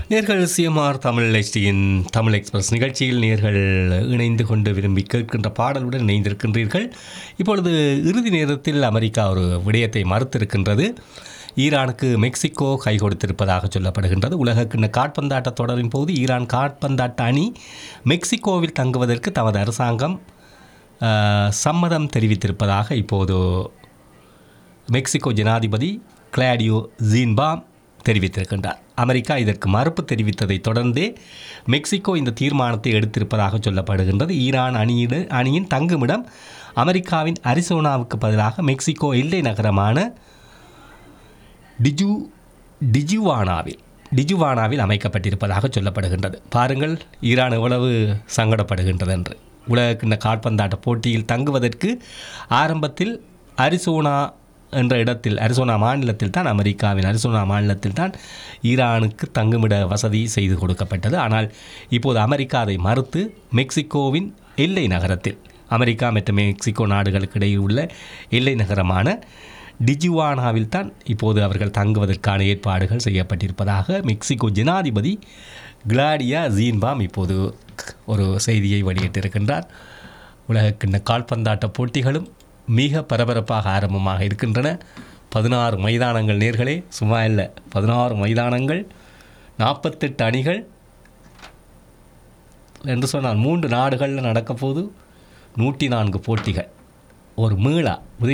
நேர்கள் சிஎம்ஆர் தமிழ் HDயின் தமிழ் எக்ஸ்பிரஸ் நிகழ்ச்சியில் நேர்கள் இணைந்து கொண்டு விரும்பி கேட்கின்ற பாடலுடன் இணைந்திருக்கின்றீர்கள் இப்பொழுது இறுதி நேரத்தில் அமெரிக்கா ஒரு விடயத்தை மறுத்திருக்கின்றது ஈரானுக்கு மெக்சிகோ கை கொடுத்திருப்பதாக சொல்லப்படுகின்றது உலகக்கிண்ண காட்பந்தாட்ட தொடரின் போது ஈரான் காட்பந்தாட்ட அணி மெக்சிகோவில் தங்குவதற்கு தமது அரசாங்கம் ஆஹ், சம்மதம் தெரிவித்திருப்பதாக இப்போது மெக்சிகோ ஜனாதிபதி கிளாடியோ ஜீன்பாம் தெரிவித்திருக்கின்றார் அமெரிக்கா இதற்கு மறுப்பு தெரிவித்ததை தொடர்ந்தே மெக்சிகோ இந்த தீர்மானத்தை எடுத்திருப்பதாக சொல்லப்படுகின்றது ஈரான் அணியிட அணியின் தங்குமிடம் அமெரிக்காவின் அரிசோனாவுக்கு பதிலாக மெக்சிகோ எல்லை நகரமான டிஜு டிஜுவானாவில் டிஜுவானாவில் அமைக்கப்பட்டிருப்பதாக சொல்லப்படுகின்றது பாருங்கள் ஈரான் எவ்வளவு சங்கடப்படுகின்றது என்று உலகக்கிண்ண கால்பந்தாட்ட போட்டியில் தங்குவதற்கு ஆரம்பத்தில் அரிசோனா என்ற இடத்தில் அரிசோனா மாநிலத்தில் தான் அமெரிக்காவின் அரிசோனா மாநிலத்தில் தான் ஈரானுக்கு தங்குமிட வசதி செய்து கொடுக்கப்பட்டது ஆனால் இப்போது அமெரிக்கா அதை மறுத்து மெக்சிகோவின் எல்லை நகரத்தில் அமெரிக்கா மற்றும் மெக்சிகோ நாடுகளுக்கு இடையில் உள்ள எல்லை நகரமான டிஜுவானாவில் தான் இப்போது அவர்கள் தங்குவதற்கான ஏற்பாடுகள் செய்யப்பட்டிருப்பதாக மெக்சிகோ ஜனாதிபதி கிளாடியா ஜீன்பாம் இப்போது ஒரு செய்தியை வெளியிட்டிருக்கின்றார் உலகக்கிண்ண கால்பந்தாட்ட போட்டிகளும் மிக பரபரப்பாக ஆரம்பமாக இருக்கின்றன பதினாறு மைதானங்கள் நேர்களே சும்மா இல்லை பதினாறு மைதானங்கள் நாற்பத்தெட்டு அணிகள் என்று சொன்னால் மூன்று நாடுகளில் நடக்க போது நூற்றி நான்கு போட்டிகள் ஒரு மீளா உதய